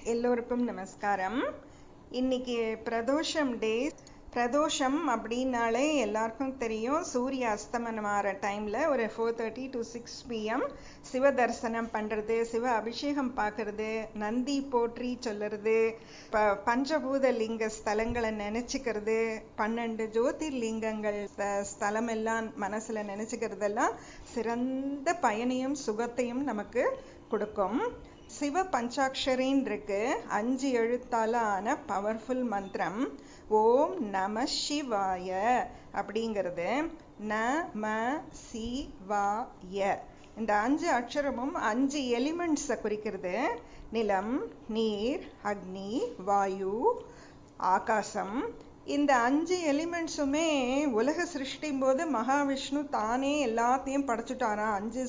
எல்லோருக்கும் நமஸ்காரம் இன்னைக்கு பிரதோஷம் டே பிரதோஷம் அப்படின்னாலே எல்லாருக்கும் தெரியும் சூரிய அஸ்தமனம் ஆகிற டைமில் ஒரு four thirty to six PM Shiva தரிசனம் பண்ணுறது சிவ அபிஷேகம் பார்க்கறது நந்தி போற்றி சொல்லுறது ப பஞ்சபூத லிங்க ஸ்தலங்களை நினச்சிக்கிறது பன்னெண்டு ஜோதிர்லிங்கங்கள் ஸ்த- ஸ்தலம் எல்லாம் மனசில் நினச்சிக்கிறதெல்லாம் சிறந்த பயனையும் சுகத்தையும் நமக்கு கொடுக்கும் சிவ பஞ்சாட்சரின் இருக்கு அஞ்சு எழுத்தால ஆன பவர்ஃபுல் மந்திரம் ஓம் நம சிவாய அப்படிங்கிறது ந ம சிவாய இந்த அஞ்சு அக்ஷரமும் அஞ்சு எலிமெண்ட்ஸை குறிக்கிறது நிலம் நீர் அக்னி வாயு ஆகாசம் இந்த அஞ்சு எலிமெண்ட்ஸுமே உலக சிருஷ்டியும் போது மகாவிஷ்ணு தானே எல்லாத்தையும் படைச்சுட்டாராம் அஞ்சு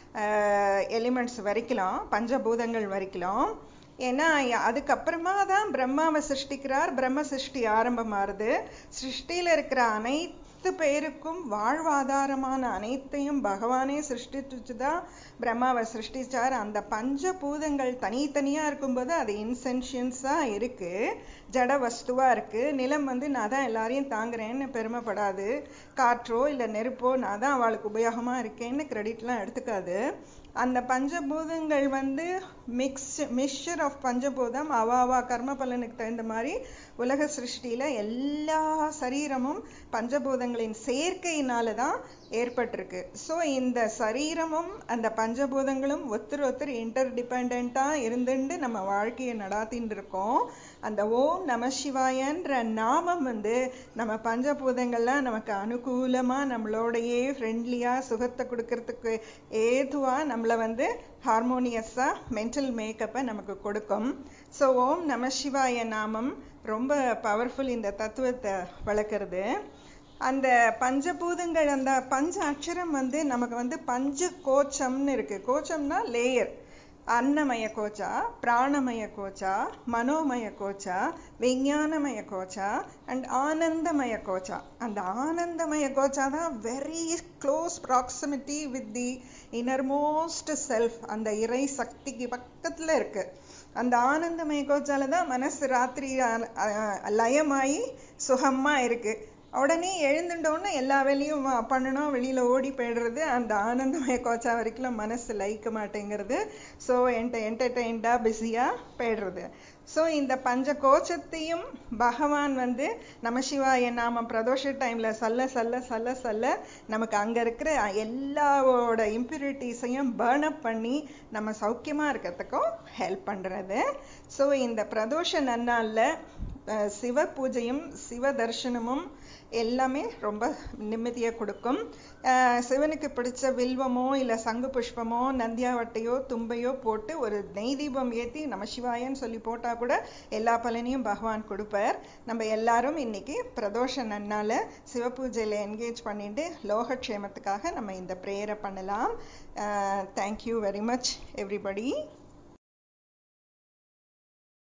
எலிமெண்ட்ஸ் வரைக்கலாம் பஞ்சபூதங்கள் வரைக்கலாம் ஏன்னா அதுக்கப்புறமா தான் பிரம்மாவை சிருஷ்டிக்கிறார் பிரம்ம சிருஷ்டி ஆரம்பமாகுது சிருஷ்டியில் இருக்கிற அனைத்து பேருக்கும் வாழ்வாதாரமான அனைத்தையும் பகவானே சிருஷ்டிச்சு தான் பிரம்மாவை சிருஷ்டிச்சார் அந்த பஞ்சபூதங்கள் தனித்தனியா இருக்கும்போது அது இன்சென்ஷியன்ஸா இருக்கு ஜட வஸ்துவா இருக்கு நிலம் வந்து நான் தான் எல்லாரையும் தாங்குறேன்னு பெருமைப்படாது காற்றோ இல்லை நெருப்போ நான் தான் அவளுக்கு உபயோகமா இருக்கேன்னு கிரெடிட்லாம் எடுத்துக்காது அந்த பஞ்சபூதங்கள் வந்து மிக்ஸ் மிக்சர் ஆஃப் பஞ்சபூதம் அவா அவா கர்ம பலனுக்கு தகுந்த மாதிரி உலக சிருஷ்டியில எல்லா சரீரமும் பஞ்சபூதங்களின் சேர்க்கையினால தான் ஏற்பட்டிருக்கு ஸோ இந்த சரீரமும் அந்த பஞ்சபூதங்களும் ஒருத்தர் ஒருத்தர் இன்டர் டிபெண்ட்டாக இருந்துட்டு நம்ம வாழ்க்கையை நடாத்தின்னு இருக்கோம் அந்த ஓம் நம சிவாயன்ற நாமம் வந்து நம்ம பஞ்சபூதங்கள்லாம் நமக்கு அனுகூலமாக நம்மளோடையே ஃப்ரெண்ட்லியாக சுகத்தை கொடுக்கறதுக்கு ஏதுவாக நம்மளை வந்து ஹார்மோனியஸாக மென்டல் மேக்கப்பை நமக்கு கொடுக்கும் ஸோ ஓம் நம சிவாய நாமம் ரொம்ப பவர்ஃபுல் இந்த தத்துவத்தை வளர்க்குறது அந்த பஞ்சபூதங்கள் அந்த பஞ்ச அக்ஷரம் வந்து நமக்கு வந்து பஞ்ச கோச்சம்னு இருக்கு கோச்சம்னா லேயர் அன்னமய கோச்சா பிராணமய கோச்சா மனோமய கோச்சா விஞ்ஞானமய கோச்சா அண்ட் ஆனந்தமய கோச்சா அந்த ஆனந்தமய கோச்சா தான் very close proximity with the innermost self அந்த இறை சக்திக்கு பக்கத்துல இருக்கு அந்த ஆனந்தமய கோச்சால தான் மனசு ராத்திரி அ- அ- லயமாயி சுகமா இருக்கு உடனே எழுந்துட்டோன்னு எல்லா வேலையும் வ- பண்ணணும் வெளியில ஓடி போயிடுறது அந்த ஆனந்தமய கோச்சா வரைக்கும் மனசு லயிக்க மாட்டேங்கிறது ஸோ என்ட என்டர்டெயின்டா பிஸியா போயிடுறது ஸோ இந்த பஞ்ச கோச்சத்தையும் பகவான் வந்து நமசிவாய நாம பிரதோஷ டைம்ல சொல்ல சொல்ல சொல்ல சொல்ல நமக்கு அங்க இருக்கிற எல்லாவோட இம்பியூரிட்டிஸையும் பேர்ன் அப் பண்ணி நம்ம சௌக்கியமா இருக்கிறதுக்கும் ஹெல்ப் பண்றது ஸோ இந்த பிரதோஷ நன்னாள்ல அஹ், சிவ பூஜையும் சிவ தரிசனமும் எல்லாமே ரொம்ப நிம்மதியை கொடுக்கும் அஹ், சிவனுக்கு பிடிச்ச வில்வமோ இல்லை சங்கு புஷ்பமோ நந்தியாவட்டையோ தும்பையோ போட்டு ஒரு நெய் தீபம் ஏற்றி நம்ம சிவாயன்னு சொல்லி போட்டா கூட எல்லா பலனையும் பகவான் கொடுப்பார் நம்ம எல்லாரும் இன்னைக்கு பிரதோஷ நன்னால சிவபூஜையில் என்கேஜ் பண்ணிட்டு லோகக்ஷேமத்துக்காக நம்ம இந்த ப்ரேயரை பண்ணலாம் தேங்க்யூ வெரி மச் எவ்ரிபடி